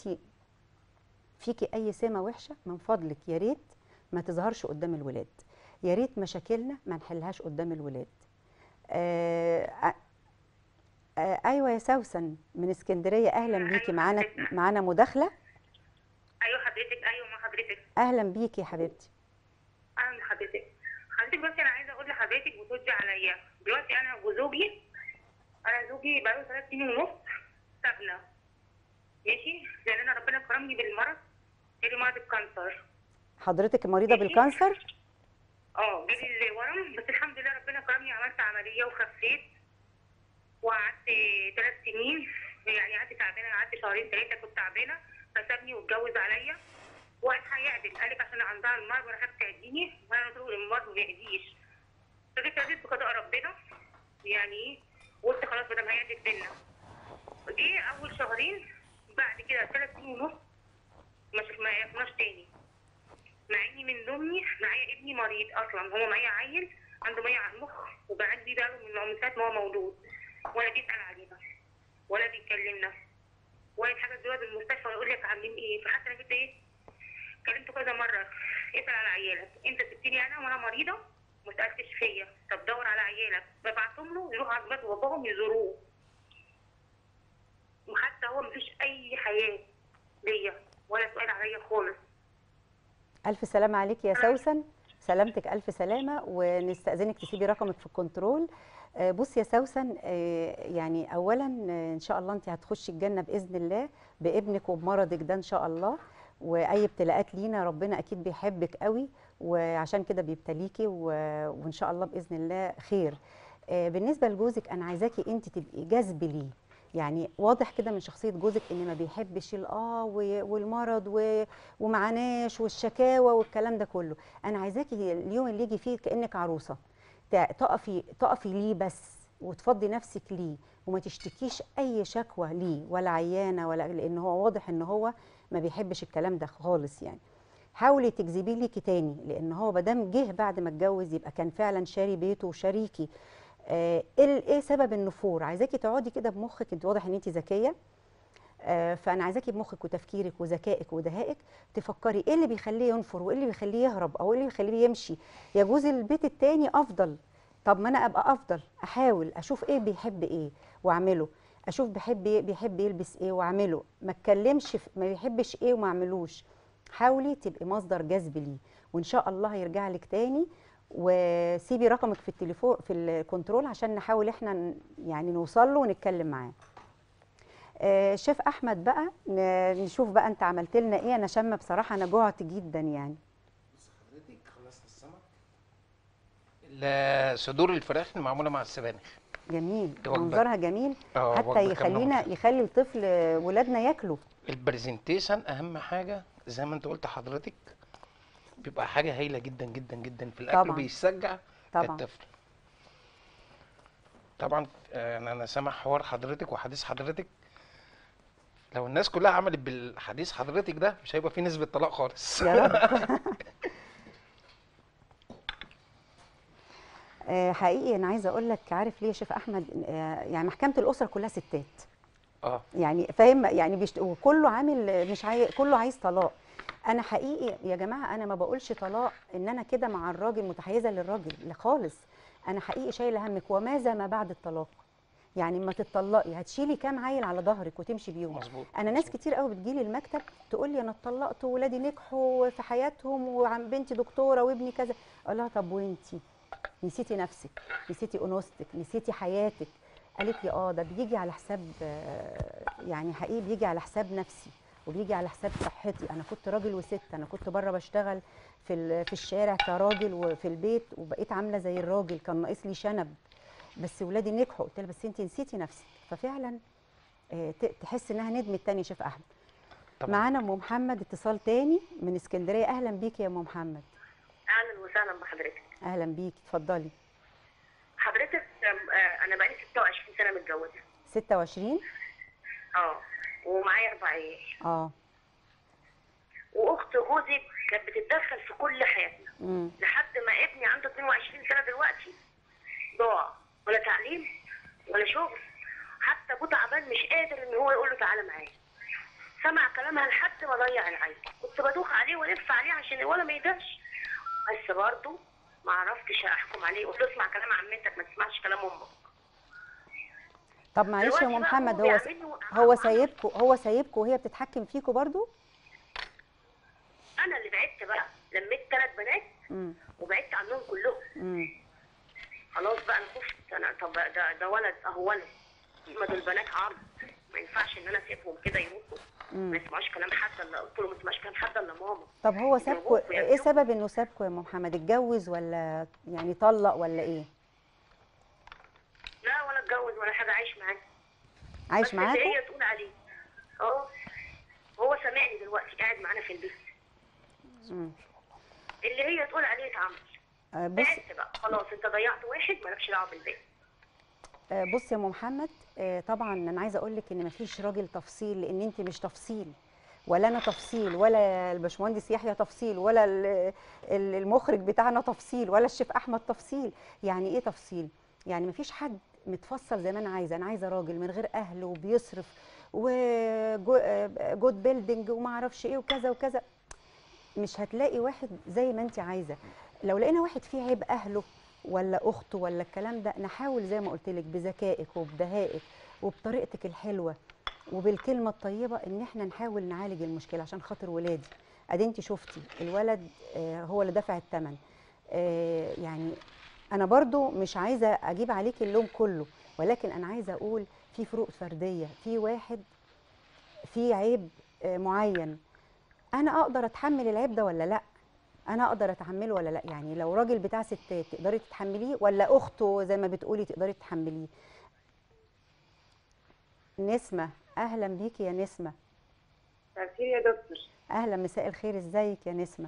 فيكي اي سمه وحشه من فضلك يا ريت ما تظهرش قدام الولاد يا ريت مشاكلنا ما نحلهاش قدام الولاد آه آه آه ايوه يا سوسن من اسكندريه اهلا بيكي معانا معانا مداخله ايوه حضرتك ايوه مع حضرتك اهلا بيكي يا حبيبتي اهلا بحضرتك حضرتك بس انا عايزه اقول لحضرتك وتردي عليا دلوقتي انا وزوجي انا زوجي بقاله ثلاث سنين ونص سابنا ماشي لان انا ربنا كرمني بالمرض جالي مرض الكانسر حضرتك مريضه بالكانسر اه جالي الورم بس الحمد لله ربنا كرمني عملت عمليه وخفيت وقعدت ثلاث سنين يعني قعدت تعبانه قعدت شهرين ثلاثه كنت تعبانه فسابني واتجوز عليا وقال هيعدل قال لك عشان عندها المرض وانا خدت تهديني وانا قلت له المرض ما يهديش فجيت رديت بقضاء ربنا يعني ايه قلت خلاص بدل هيعدل بينا جه اول شهرين بعد كده ثلاث سنين ونص ما شف- ما شفناش تاني مع اني من ضمني معايا ابني مريض اصلا هو معايا عيل عنده ميه على المخ وبعد بيه بقاله من من ساعه ما هو مولود ولا بيسال علينا ولا بيكلمنا ولا يتحجز دلوقتي المستشفى ويقول لك عاملين ايه فحتى انا قلت ايه كلمته كذا مره اسال على عيالك انت سبتني انا وانا مريضه ما سالتش فيا طب دور على عيالك ببعتهم له يروحوا عند بيت باباهم يزوروه وحتى هو مفيش اي حياه ليا ولا سؤال عليا خالص الف سلامه عليك يا سوسن سلامتك الف سلامه ونستاذنك تسيبي رقمك في الكنترول آه، بصي يا سوسن آه، يعني اولا آه، ان شاء الله انت هتخشي الجنه باذن الله بابنك وبمرضك ده ان شاء الله واي ابتلاءات لينا ربنا اكيد بيحبك قوي وعشان كده بيبتليكي و- وان شاء الله باذن الله خير آه، بالنسبه لجوزك انا عايزاكي انت تبقي جذب ليه يعني واضح كده من شخصيه جوزك ان ما بيحبش الاه و- والمرض و- ومعناش والشكاوى والكلام ده كله انا عايزاكي اليوم اللي يجي فيه كانك عروسه ت- تقفي تقفي ليه بس وتفضي نفسك ليه وما تشتكيش اي شكوى ليه ولا عيانه ولا لان هو واضح ان هو ما بيحبش الكلام ده خالص يعني حاولي تجذبيه ليكي تاني لان هو مادام جه بعد ما اتجوز يبقى كان فعلا شاري بيته وشريكي آه، ايه إيه سبب النفور عايزاكي تقعدي كده بمخك انت واضح ان انت ذكيه آه، فانا عايزاكي بمخك وتفكيرك وذكائك ودهائك تفكري ايه اللي بيخليه ينفر وايه اللي بيخليه يهرب او ايه اللي بيخليه يمشي يجوز البيت التاني افضل طب ما انا ابقى افضل احاول اشوف ايه بيحب ايه واعمله اشوف بيحب ايه بيحب يلبس ايه واعمله ما اتكلمش في- ما بيحبش ايه وما اعملوش حاولي تبقي مصدر جذب ليه وان شاء الله هيرجع لك تاني وسيبي رقمك في التليفون في الكنترول عشان نحاول احنا ن- يعني نوصل له ونتكلم معاه آه، شيف احمد بقى ن- نشوف بقى انت عملت لنا ايه انا شامه بصراحه انا جوعت جدا يعني بص حضرتك خلصنا السمك ال- صدور الفراخ المعموله مع السبانخ جميل دي وجبة. منظرها جميل اه، حتى وجبة كاملة يخلينا وجبة. يخلي الطفل ولادنا ياكلوا البرزنتيشن اهم حاجه زي ما انت قلت حضرتك بيبقى حاجه هايله جدا جدا جدا في الاكل طبعاً. بيشجع طبعاً. الطفل طبعا آه، انا انا سامع حوار حضرتك وحديث حضرتك لو الناس كلها عملت بالحديث حضرتك ده مش هيبقى في نسبه طلاق خالص يا رب آه، حقيقي انا عايزه اقول لك عارف ليه يا شيف احمد آه، يعني محكمه الاسره كلها ستات اه يعني فاهم يعني بيشت... وكله عامل مش عاي... كله عايز طلاق انا حقيقي يا جماعه انا ما بقولش طلاق ان انا كده مع الراجل متحيزه للراجل لا خالص انا حقيقي شايله همك وماذا ما بعد الطلاق يعني ما تتطلقي هتشيلي كام عيل على ظهرك وتمشي بيهم مظبوط انا ناس مظبوط. كتير قوي بتجيلي المكتب تقول لي انا اتطلقت وولادي نجحوا في حياتهم وعم بنتي دكتوره وابني كذا اقول لها طب وانتي نسيتي نفسك نسيتي انوثتك نسيتي حياتك قالت لي اه ده بيجي على حساب آه، يعني حقيقي بيجي على حساب نفسي وبيجي على حساب صحتي انا كنت راجل وست انا كنت بره بشتغل في ال- في الشارع كراجل وفي البيت وبقيت عامله زي الراجل كان ناقص لي شنب بس ولادي نجحوا قلت لها بس انت نسيتي نفسك ففعلا آه، ت- تحس انها ندمت تاني يا شيف احمد طبعا معانا ام محمد اتصال تاني من اسكندريه اهلا بيكي يا ام محمد اهلا وسهلا بحضرتك اهلا بيكي اتفضلي حضرتك آم، آه، انا بقالي 26 سنه متجوزه 26 اه ومعايا اربع عيال اه واخت جوزي كانت بتتدخل في كل حياتنا امم لحد ما ابني عنده 22 سنه دلوقتي ضاع ولا تعليم ولا شغل حتى ابوه تعبان مش قادر ان هو يقول له تعالى معايا سمع كلامها لحد ما ضيع العيل كنت بدوخ عليه والف عليه عشان الولد ما يقدرش بس برضه ما عرفتش احكم عليه قلت له اسمع كلام عمتك ما تسمعش كلام امك طب معلش يا ام دلوقتي بقى محمد هو هو بيعمل له- هو سايبكم هو سايبكم وهي بتتحكم فيكم برضو انا اللي بعدت بقى لميت ثلاث بنات امم وبعدت عنهم كلهم امم خلاص بقى انا خفت انا طب ده ده ولد اهو ولد ما دول بنات عرض ما ينفعش ان انا اسيبهم كده يروحوا ما امم يسمعوش كلام حد الا قلت له ما تسمعش كلام حد الا ماما طب هو سابكم يضربوكوا ايه يعملوا. سبب انه سابكم يا ام محمد اتجوز ولا يعني طلق ولا ايه لا ولا اتجوز ولا حاجه عايش معاه عايش بس معاكم اللي هي تقول عليه اه هو سامعني دلوقتي قاعد معانا في البيت مم. اللي هي تقول عليه اتعمل آه، بص بعدت بقى خلاص انت ضيعت واحد مالكش دعوه بالباقي آه، بص يا ام محمد آه، طبعا انا عايزه اقول لك ان مفيش راجل تفصيل لان انت مش تفصيل ولا انا تفصيل ولا الباشمهندس يحيى تفصيل ولا ال- ال- المخرج بتاعنا تفصيل ولا الشيف احمد تفصيل يعني ايه تفصيل يعني مفيش حد متفصل زي ما انا عايزه انا عايزه راجل من غير اهل وبيصرف وجود بيلدينج وما اعرفش ايه وكذا وكذا مش هتلاقي واحد زي ما انت عايزه لو لقينا واحد فيه عيب اهله ولا اخته ولا الكلام ده نحاول زي ما قلت لك بذكائك وبدهائك وبطريقتك الحلوه وبالكلمه الطيبه ان احنا نحاول نعالج المشكله عشان خاطر ولادي ادي انت شفتي الولد آه، هو اللي دفع الثمن يعني انا برضو مش عايزه اجيب عليك اللوم كله ولكن انا عايزه اقول في فروق فرديه في واحد في عيب آه، معين انا اقدر اتحمل العيب ده ولا لا انا اقدر اتحمله ولا لا يعني لو راجل بتاع ستات تقدري تتحمليه ولا اخته زي ما بتقولي تقدري تتحمليه نسمه اهلا بيكي يا نسمه مساء الخير يا دكتور اهلا مساء الخير ازيك يا نسمه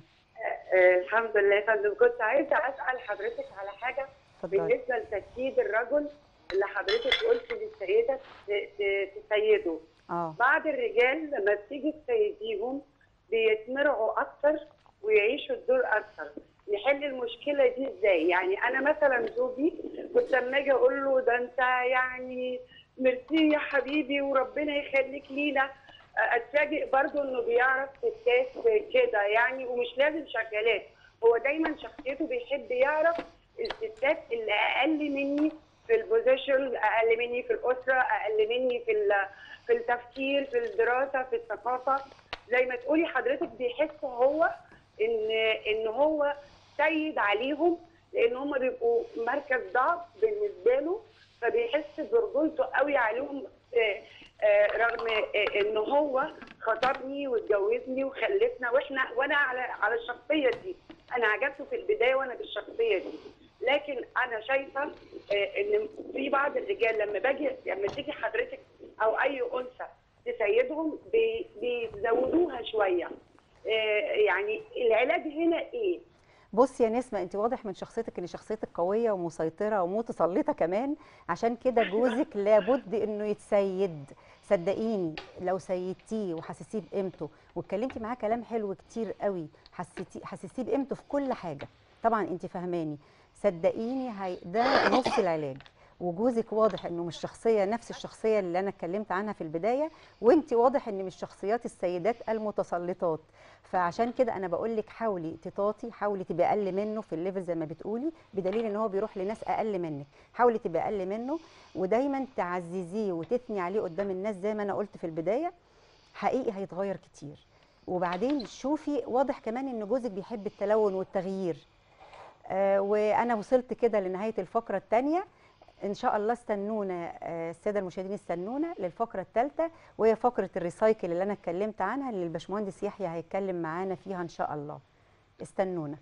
آه الحمد لله يا فندم كنت عايزه اسال حضرتك على حاجه اتفضلي بالنسبه لتسييد الرجل اللي حضرتك قلت للسيده ت- ت- تسيده اه بعض الرجال لما بتيجي تسيديهم بيتمرعوا اكتر ويعيشوا الدور اكتر نحل المشكله دي ازاي يعني انا مثلا زوجي كنت لما اجي اقول له ده انت يعني ميرسي يا حبيبي وربنا يخليك لينا اتفاجئ برضو انه بيعرف ستات كده يعني ومش لازم شغالات هو دايما شخصيته بيحب يعرف الستات اللي اقل مني في البوزيشن اقل مني في الاسره اقل مني في ال- في التفكير في الدراسه في الثقافه زي ما تقولي حضرتك بيحس هو ان ان هو سيد عليهم لان هم بيبقوا مركز ضعف بالنسبه له فبيحس برجولته قوي عليهم آه، آه، رغم آه، ان هو خطبني واتجوزني وخلفنا واحنا وانا على على الشخصيه دي انا عجبته في البدايه وانا بالشخصيه دي لكن انا شايفه آه، ان في بعض الرجال لما باجي لما تيجي حضرتك او اي انثى تسيدهم بي- بيزودوها شويه آه، يعني العلاج هنا ايه؟ بصي يا نسمة انت واضح من شخصيتك ان شخصيتك قوية ومسيطرة ومتسلطة كمان عشان كده جوزك لابد انه يتسيد صدقيني لو سيدتيه وحسستيه بقيمته واتكلمتي معاه كلام حلو كتير قوي حسيتي حسستيه بقيمته في كل حاجة طبعا انت فاهماني صدقيني هي ده نص العلاج وجوزك واضح انه مش شخصيه نفس الشخصيه اللي انا اتكلمت عنها في البدايه وانت واضح ان مش شخصيات السيدات المتسلطات فعشان كده انا بقول لك حاولي تطاطي حاولي تبقى اقل منه في الليفل زي ما بتقولي بدليل ان هو بيروح لناس اقل منك حاولي تبقى اقل منه ودايما تعززيه وتثني عليه قدام الناس زي ما انا قلت في البدايه حقيقي هيتغير كتير وبعدين شوفي واضح كمان ان جوزك بيحب التلون والتغيير آه وانا وصلت كده لنهايه الفقره الثانيه ان شاء الله استنونا آه، الساده المشاهدين استنونا للفقره الثالثه وهي فقره الريسايكل اللي انا اتكلمت عنها اللي الباشمهندس يحيى هيتكلم معانا فيها ان شاء الله استنونا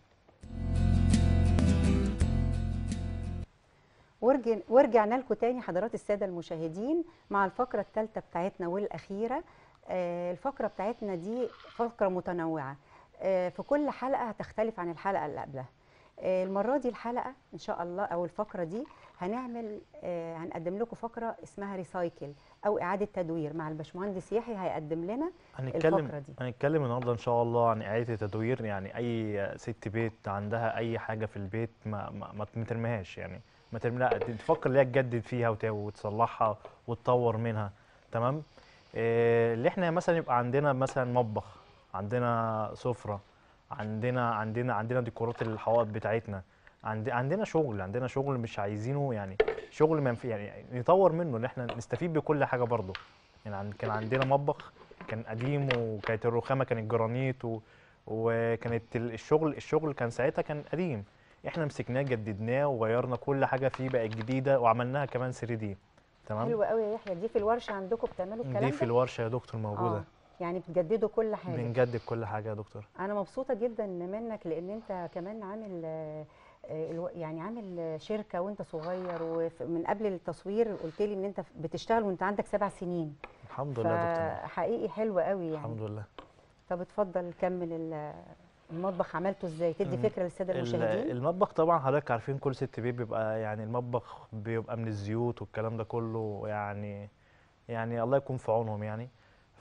ورجع ورجعنا لكم تاني حضرات الساده المشاهدين مع الفقره الثالثه بتاعتنا والاخيره آه، الفقره بتاعتنا دي فقره متنوعه آه، في كل حلقه هتختلف عن الحلقه اللي قبلها آه، المره دي الحلقه ان شاء الله او الفقره دي هنعمل آه، هنقدم لكم فقره اسمها ريسايكل او اعاده تدوير مع الباشمهندس يحيى هيقدم لنا هنتكلم الفقرة دي. هنتكلم النهارده ان شاء الله عن اعاده التدوير يعني اي ست بيت عندها اي حاجه في البيت ما ما, ما ما ترميهاش يعني ما ترمي لا تفكر ان هي تجدد فيها وت- وتصلحها وتطور منها تمام إيه اللي احنا مثلا يبقى عندنا مثلا مطبخ عندنا سفره عندنا عندنا عندنا ديكورات الحوائط بتاعتنا عند عندنا شغل عندنا شغل مش عايزينه يعني شغل منفي يعني نطور منه ان احنا نستفيد بكل حاجه برضه يعني عن- كان عندنا مطبخ كان قديم وكانت الرخامه كانت جرانيت و... وكانت ال- الشغل الشغل كان ساعتها كان قديم احنا مسكناه جددناه وغيرنا كل حاجه فيه بقت جديده وعملناها كمان 3 دي تمام حلو قوي يا يحيى دي في الورشه عندكم بتعملوا الكلام دي ده في الورشه يا دكتور موجوده آه. يعني بتجددوا كل حاجه بنجدد كل حاجه يا دكتور انا مبسوطه جدا منك لان انت كمان عامل آه، آه، الو- يعني عامل آه، شركه وانت صغير ومن قبل التصوير قلت لي ان انت بتشتغل وانت عندك سبع سنين الحمد لله يا دكتور فحقيقي حلو قوي يعني الحمد لله طب اتفضل كمل ال- المطبخ عملته ازاي تدي مم. فكره للساده ال- المشاهدين المطبخ طبعا حضرتك عارفين كل ست بيت بيبقى يعني المطبخ بيبقى من الزيوت والكلام ده كله يعني يعني الله يكون في عونهم يعني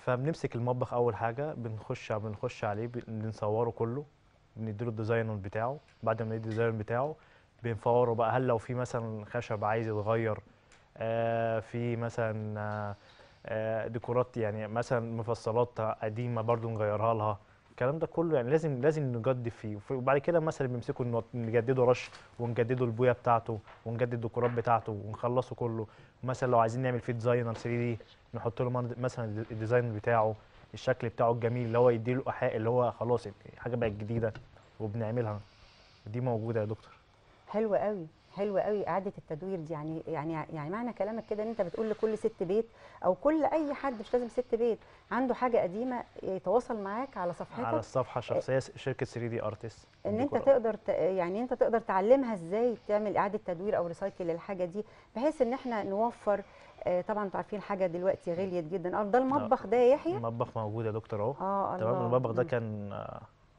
فبنمسك المطبخ اول حاجه بنخش بنخش عليه ب- بنصوره كله بنديله الديزاين بتاعه بعد ما ندي الديزاين بتاعه بنفوره بقى هل لو في مثلا خشب عايز يتغير آه في مثلا آه آه ديكورات يعني مثلا مفصلات قديمه برضو نغيرها لها الكلام ده كله يعني لازم لازم نجدد فيه وف- وبعد كده مثلا بنمسكه نوط- نجدده رش ونجدده البويه بتاعته ونجدد الديكورات بتاعته ونخلصه كله مثلا لو عايزين نعمل فيه ديزاينر 3 دي نحط له من- مثلا الديزاين بتاعه الشكل بتاعه الجميل اللي هو يديله ايحاء اللي هو خلاص حاجه بقت جديده وبنعملها دي موجوده يا دكتور حلو قوي حلو قوي اعاده التدوير دي يعني يعني يعني معنى كلامك كده ان انت بتقول لكل ست بيت او كل اي حد مش لازم ست بيت عنده حاجه قديمه يتواصل معاك على صفحتك على الصفحه الشخصيه س- شركه 3 دي ارتست ان انت تقدر ت... يعني انت تقدر تعلمها ازاي تعمل اعاده تدوير او ريسايكل للحاجه دي بحيث ان احنا نوفر آه، طبعا انتوا عارفين الحاجه دلوقتي غليت جدا اه ده المطبخ ده يا يحيى المطبخ موجود يا دكتور اهو اه تمام الله المطبخ ده مم. كان آه،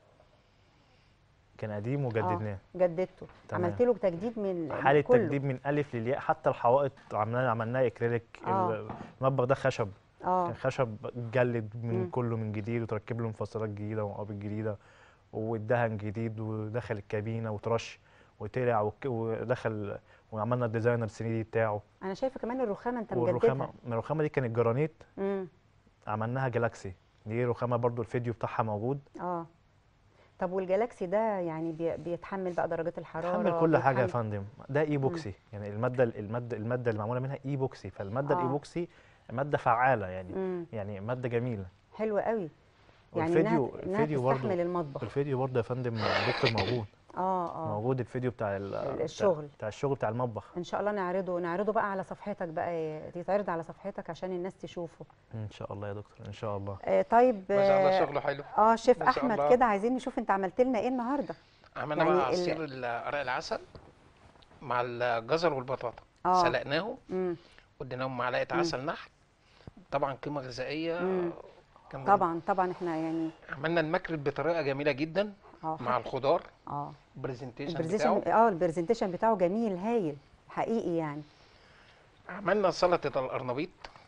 كان قديم وجددناه جددته تمام. عملت له تجديد من حالة كله. تجديد من ألف للياء حتى الحوائط عملناها عملناها اكريليك آه. المطبخ ده خشب اه كان خشب جلد من مم. كله من جديد وتركب له مفصلات جديده ومقابض جديده واتدهن جديد ودخل الكابينه وترش وطلع وك- ودخل وعملنا الديزاينر 3 دي بتاعه انا شايفه كمان الرخامه انت والرخامه مجددها من الرخامه دي كانت جرانيت امم عملناها جالاكسي دي رخامه برضو الفيديو بتاعها موجود اه طب والجالاكسي ده يعني بي- بيتحمل بقى درجات الحراره تحمل كل حاجه يا بيتحمل- فندم ده ايبوكسي يعني الماده الماده الماده اللي معموله منها ايبوكسي فالماده آه. الايبوكسي ماده فعاله يعني امم يعني ماده جميله حلوه قوي يعني والفيديو انها, إنها الفيديو برضو تستحمل المطبخ الفيديو برضه يا فندم دكتور موجود اه اه موجود الفيديو بتاع ال- بتاع- الشغل. بتاع الشغل بتاع المطبخ ان شاء الله نعرضه نعرضه بقى على صفحتك بقى يتعرض على صفحتك عشان الناس تشوفه ان شاء الله يا دكتور ان شاء الله آه طيب ما شاء الله آه، شغله حلو اه شيف ما شاء احمد الله. كده عايزين نشوف انت عملت لنا ايه النهارده عملنا يعني بقى ال- عصير ال- ورق العسل مع الجزر والبطاطا آه. سلقناهم امم واديناهم معلقه عسل نحل طبعا قيمه غذائيه مم. كان طبعا طبعا احنا يعني عملنا الماكريل بطريقه جميله جدا اه مع حتى- الخضار اه البرزنتيشن البرزنتيشن بتاعه اه البرزنتيشن بتاعه جميل هايل حقيقي يعني عملنا سلطه القرنبيط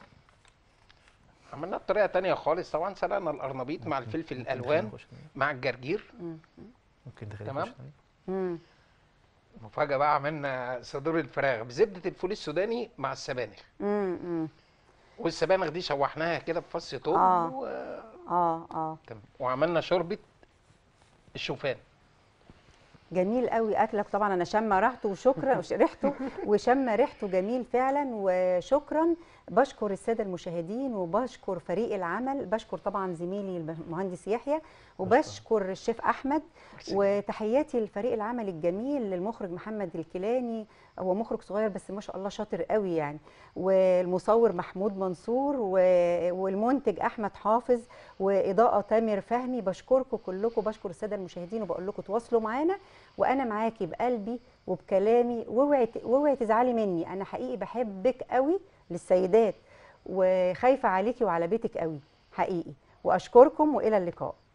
عملنا بطريقه تانية خالص طبعا سلقنا القرنبيط مع الفلفل الالوان نخش تاني؟ مع الجرجير مم. ممكن تخلي تمام. نخش تاني؟ امم مفاجاه بقى عملنا صدور الفراخ بزبده الفول السوداني مع السبانخ امم والسبانخ دي شوحناها كده بفص توم آه. و... اه اه تمام. وعملنا شوربه الشوفان جميل قوي اكلك طبعا انا شامه ريحته وشكرا وش- ريحته وشامه ريحته جميل فعلا وشكرا بشكر الساده المشاهدين وبشكر فريق العمل بشكر طبعا زميلي المهندس يحيى وبشكر الشيف احمد وتحياتي لفريق العمل الجميل للمخرج محمد الكيلاني هو مخرج صغير بس ما شاء الله شاطر قوي يعني والمصور محمود منصور و- والمنتج احمد حافظ واضاءه تامر فهمي بشكركم كلكم بشكر الساده المشاهدين وبقول لكم تواصلوا معانا وانا معاكي بقلبي وبكلامي واوعي ت- واوعي تزعلي مني انا حقيقي بحبك قوي للسيدات وخايفه عليكي وعلى بيتك قوي حقيقي واشكركم والى اللقاء